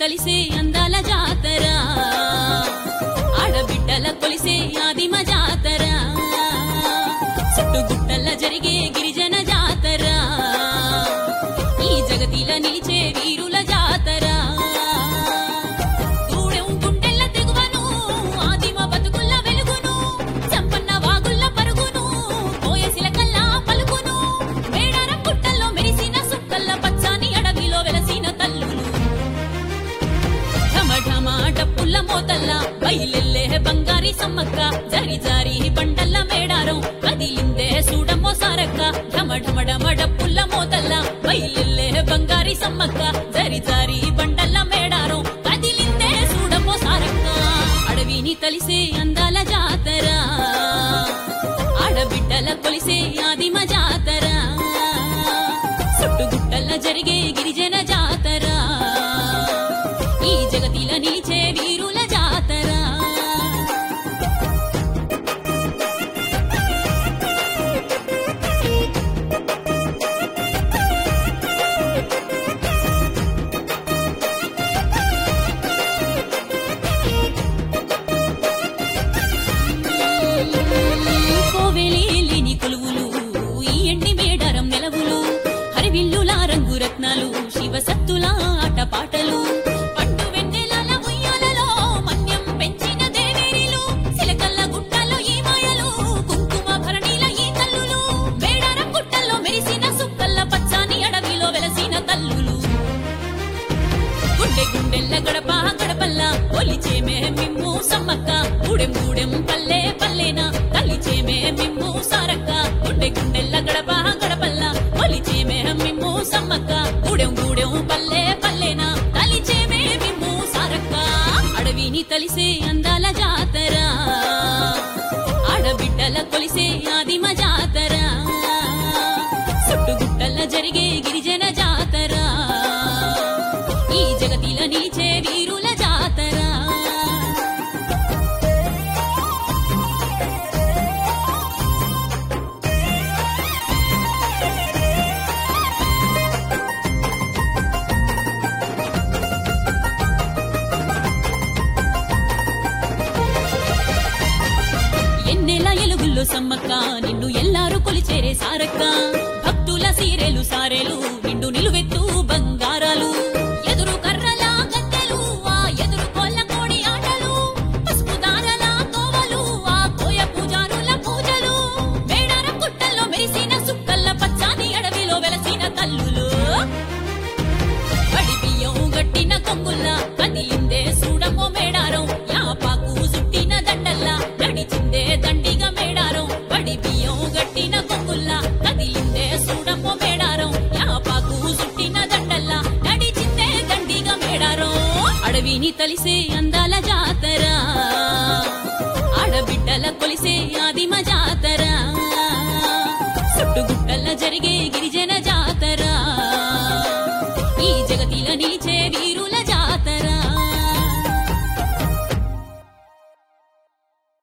తలిసే అందాల జాతర ఆడబిడ్డల కొలిసే ఆదిమ జాతర చుట్టుగుట్టల జరిగే గిరిజన జాతర ఈ జగతిల నిలిచే వీరుల జాతర గూడెం గుండెల్ల తెగువను ఆదిమ బతుకుల్ల వెలుగును సంపన్న వాగుల్ల పరుగును కోయసిలకల్లా పలుకును మేడారం గుట్టల్లో మెరిసిన సుక్కల్ల పచ్చాని అడవిలో వెలసిన తల్లులు ఢమఢమ డప్పుల్ల మోతల్ల బయలెల్లే బంగారి సమ్మక్క జరి జారి బండల్ల మేడారం కదిలిందే సూడమ్మో సారక్క ఢమఢమడమ డప్పుల్ల మోతల్ల బయలెల్లే బంగారి సమ్మక్క జరి జారి బండల్ల మేడారం కదిలిందే సూడమ్మో సారక్క అడవిని తలిసే అందాల జాతర ఆడబిడ్డల కొలిసే ఆదిమ జాతర చుట్టుగుట్టల్ల జరిగే గిరిజన జాతర ఈ జగతిల నిలిచే వీరుల జాతర కోవెలి లేని కొలువులు ఈ ఎండి మేడారం నెలవులు హరివిల్లుల రంగు రత్నాలు శివ సత్తుల ఆట పాటలు పట్టు వెన్నెలల ఉయ్యాలలో మన్యం పెంచిన దేవేరిలు సిలకల్ల గుట్టలో ఈ మాయలు కుంకుమ భరణీల ఈ తల్లులు మేడారం గుట్టల్లో మెరిసిన సుక్కల్ల పచ్చాని అడవిలో వెలసిన తల్లులు గుండె గుండెల్ల గడప గడపల్ల ఒలిచేమే మిమ్ము సమ్మక్క గూడెం గూడెం పల్లె పల్లెన కలిచేమే మిమ్ము సారక్క గుండె గుండెల్ల గడప గడపల్ల ఒలిచేమే మిమ్ము సమ్మక్క గూడెం గూడెం పల్లె పల్లెన కలిచేమే మిమ్ము సారక్క అడవిని తలిసే అందాల జాతర ఆడబిడ్డల కొలిసే ఆదిమ జాతర చుట్టుగుట్టల్ల జరిగే గిరిజన జాతర ఈ జగతిల నిలిచే వీరుల జాతర ఎన్నెల ఎలుగుల్లో సమ్మక్క నిన్ను ఎల్లారు కొలిచేరే సారక్క భక్తుల సీరెలు సారెలు నిండు నిలువెత్తు బంగారాలు ఎదురు కర్రల గద్దెలు ఆ ఎదురు కోళ్ళ కోడి ఆటలు పసుపు దారల కోవలు ఆ కోయ పూజారుల పూజలు మేడారం గుట్టల్లో మెరిసిన సుక్కల్ల పచ్చాని అడవిలో వెలసిన తల్లులు పడి బియ్యం గట్టిన కొంగుల్లా కదిలిందే సూడమో మేడారం యాపాకు సుట్టిన దండల్లా నడిచిందే దండిగా మేడారం పడి బియ్యం గట్టిన కొంగుల్లా కదిలిందే సూడమో మేడారం యాపాకు సుట్టిన దండల్లా నడిచిందే దండిగా మేడారం అడవిని తలిసే అందాల జాతర ఆడబిడ్డల కొలిసే ఆది